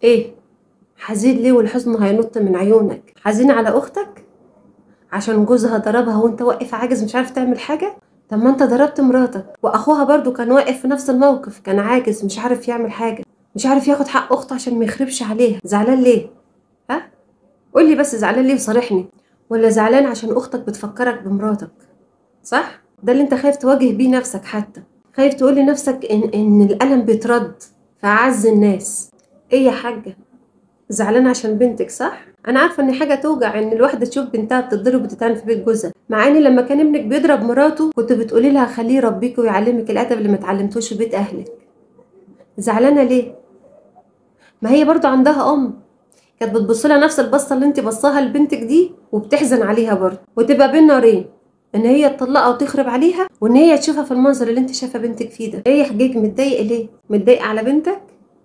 ايه حزين ليه والحزن هينط من عيونك حزين على اختك عشان جوزها ضربها وانت واقف عاجز مش عارف تعمل حاجه طب ما انت ضربت مراتك واخوها برضو كان واقف في نفس الموقف كان عاجز مش عارف يعمل حاجه مش عارف ياخد حق اخته عشان ما يخربش عليها زعلان ليه ها قولي بس زعلان ليه وصارحني ولا زعلان عشان اختك بتفكرك بمراتك صح ده اللي انت خايف تواجه بيه نفسك حتى خايف تقول لنفسك ان ان الالم بيترد في اعز الناس ايه يا حاجه زعلانه عشان بنتك صح انا عارفه ان حاجه توجع ان الواحده تشوف بنتها بتتضرب وبتتهان في بيت جوزها مع ان لما كان ابنك بيضرب مراته كنت بتقولي لها خليه يربيك ويعلمك الادب اللي ما اتعلمتوش في بيت اهلك زعلانه ليه ما هي برضو عندها ام كانت بتبص لها نفس البصه اللي انت بصاها لبنتك دي وبتحزن عليها برضو وتبقى بين نارين ان هي تطلقها وتخرب عليها وان هي تشوفها في المنظر اللي انت شايفه بنتك فيه ده ايه يا حجيج متضايق ليه متضايق على بنتك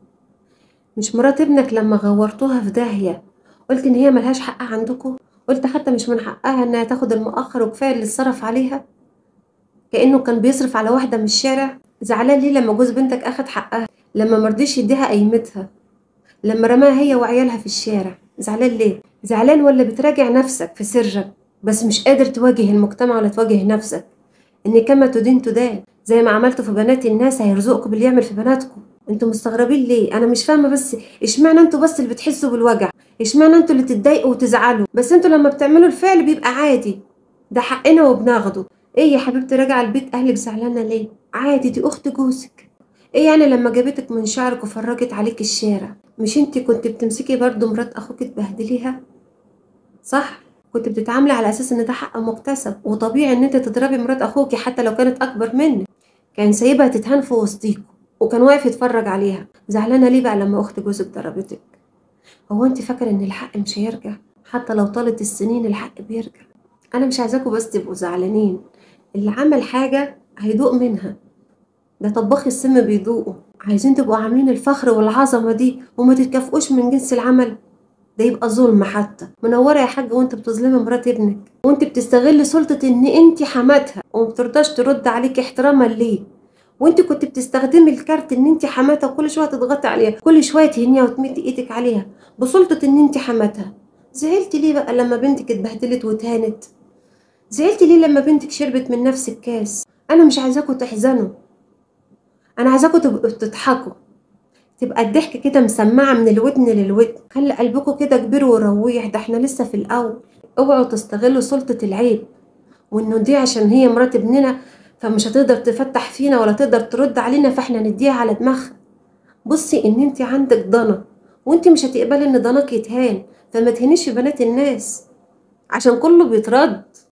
مش مرات ابنك لما غورتوها في داهيه قلت ان هي ملهاش حق عندكم قلت حتى مش من حقها انها تاخد المؤخر وكفايه اللي اتصرف عليها كانه كان بيصرف على واحده من الشارع زعلان ليه لما جوز بنتك اخد حقها لما مرضيش يديها قيمتها لما رماها هي وعيالها في الشارع زعلان ليه زعلان ولا بتراجع نفسك في سرك بس مش قادر تواجه المجتمع ولا تواجه نفسك ان كما تدين تدان زي ما عملتوا في بنات الناس هيرزقكم باللي يعمل في بناتكم انتوا مستغربين ليه انا مش فاهمه بس اشمعنى انتوا بس اللي بتحسوا بالوجع اشمعنى انتوا اللي تتضايقوا وتزعلوا بس انتوا لما بتعملوا الفعل بيبقى عادي ده حقنا وبناخده ايه يا حبيبتي راجعه البيت اهلك زعلانه ليه عادي دي اخت جوزك ايه يعني لما جابتك من شعرك وفرجت عليك الشارع مش انت كنت بتمسكي برضو مرات اخوك تبهدليها صح كنت بتتعاملي على اساس ان ده حق مكتسب وطبيعي ان انت تضربي مرات اخوكي حتى لو كانت اكبر منك كان سايبها تتهان في وسطيكوا وكان واقف يتفرج عليها زعلانه ليه بقى لما اخت جوزك ضربتك هو انت فاكره ان الحق مش هيرجع حتى لو طالت السنين الحق بيرجع انا مش عايزاكم بس تبقوا زعلانين اللي عمل حاجه هيدوق منها ده طباخ السم بيدوقه عايزين تبقوا عاملين الفخر والعظمه دي وما تتكافئوش من جنس العمل ده يبقى ظلم حتى منوره يا حاجه وانت بتظلمي مرات ابنك وانت بتستغلي سلطه ان انت حماتها ومبترضاش ترد عليك احتراما ليه وانت كنت بتستخدمي الكارت ان انت حماتها وكل شويه تضغطي عليها كل شويه تهنيها وتمدي ايدك عليها بسلطه ان انت حماتها زعلتي ليه بقى لما بنتك اتبهدلت واتهانت زعلتي ليه لما بنتك شربت من نفس الكاس انا مش عايزاكم تحزنوا انا عايزاكم تبقوا تضحكوا تبقى الضحك كده مسمعة من الودن للودن خلي قلبكم كده كبير ورويح ده احنا لسه في الأول اوعوا تستغلوا سلطة العيب وانه دي عشان هي مرات ابننا فمش هتقدر تفتح فينا ولا تقدر ترد علينا فاحنا نديها على دماغها بصي ان انت عندك ضنا وانت مش هتقبلي ان ضناك يتهان فما تهنيش في بنات الناس عشان كله بيترد